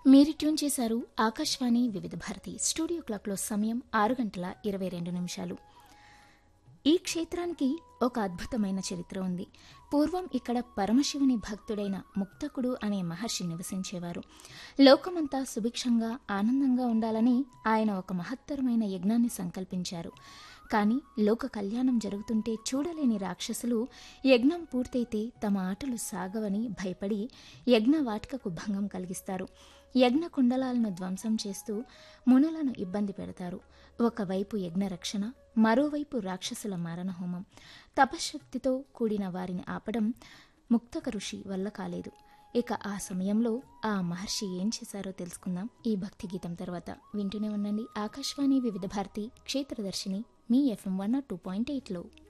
మీరు ట్యూన్ చేశారు ఆకాశవాణి వివిధ భారతి స్టూడియో క్లాక్లో సమయం ఆరు గంటల ఇరవై రెండు నిమిషాలు ఈ క్షేత్రానికి ఒక అద్భుతమైన చరిత్ర ఉంది పూర్వం ఇక్కడ పరమశివుని భక్తుడైన ముక్తకుడు అనే మహర్షి నివసించేవారు లోకమంతా సుభిక్షంగా ఆనందంగా ఉండాలని ఆయన ఒక మహత్తరమైన యజ్ఞాన్ని సంకల్పించారు కానీ లోక కళ్యాణం జరుగుతుంటే చూడలేని రాక్షసులు యజ్ఞం పూర్తయితే తమ ఆటలు సాగవని భయపడి యజ్ఞ వాటికకు భంగం కలిగిస్తారు యజ్ఞ కుండలాలను ధ్వంసం చేస్తూ మునులను ఇబ్బంది పెడతారు ఒకవైపు యజ్ఞ రక్షణ మరోవైపు రాక్షసుల మారణహోమం తపశక్తితో కూడిన వారిని ఆపడం ముక్తక ఋషి వల్ల కాలేదు ఇక ఆ సమయంలో ఆ మహర్షి ఏం చేశారో తెలుసుకుందాం ఈ భక్తి గీతం తర్వాత వింటూనే ఉండండి ఆకాశవాణి వివిధ భారతి క్షేత్రదర్శిని మీ ఎఫ్ఎం వన్ టూ పాయింట్ ఎయిట్లో